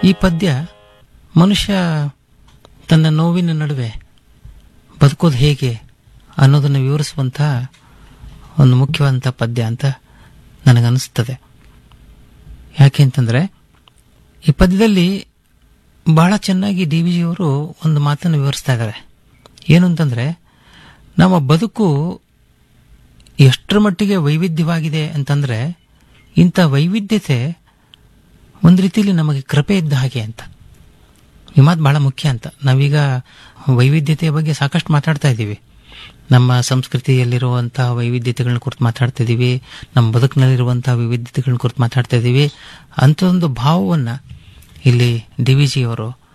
ಈ ಪದ್ಯ ಮನುಷ್ಯ ತನ್ನ ನೋವಿನ ನಡುವೆ ಬದುಕೋದು ಹೇಗೆ ಅನ್ನೋದನ್ನು ವಿವರಿಸುವಂಥ ಒಂದು ಮುಖ್ಯವಾದಂಥ ಪದ್ಯ ಅಂತ ನನಗನ್ನಿಸ್ತದೆ ಯಾಕೆ ಅಂತಂದರೆ ಈ ಪದ್ಯದಲ್ಲಿ ಬಹಳ ಚೆನ್ನಾಗಿ ಡಿ ವಿ ಜಿಯವರು ಒಂದು ಮಾತನ್ನು ವಿವರಿಸ್ತಾ ಇದ್ದಾರೆ ಏನು ಅಂತಂದರೆ ನಮ್ಮ ಬದುಕು ಎಷ್ಟರ ಮಟ್ಟಿಗೆ ವೈವಿಧ್ಯವಾಗಿದೆ ಅಂತಂದರೆ ಇಂಥ ವೈವಿಧ್ಯತೆ ಒಂದು ರೀತಿಯಲ್ಲಿ ನಮಗೆ ಕೃಪೆ ಇದ್ದ ಹಾಗೆ ಅಂತ ಈ ಮಾತು ಬಹಳ ಮುಖ್ಯ ಅಂತ ನಾವೀಗ ವೈವಿಧ್ಯತೆಯ ಬಗ್ಗೆ ಸಾಕಷ್ಟು ಮಾತಾಡ್ತಾ ಇದ್ದೀವಿ ನಮ್ಮ ಸಂಸ್ಕೃತಿಯಲ್ಲಿರುವಂತಹ ವೈವಿಧ್ಯತೆಗಳನ್ನ ಕುರಿತು ಮಾತಾಡ್ತಾ ಇದ್ದೀವಿ ನಮ್ಮ ಬದುಕಿನಲ್ಲಿರುವಂತಹ ವೈವಿಧ್ಯತೆಗಳನ್ನ ಕುರಿತು ಮಾತಾಡ್ತಾ ಇದ್ದೀವಿ ಅಂಥ ಒಂದು ಭಾವವನ್ನು ಇಲ್ಲಿ ಡಿ ವಿ ಜಿ ಅವರು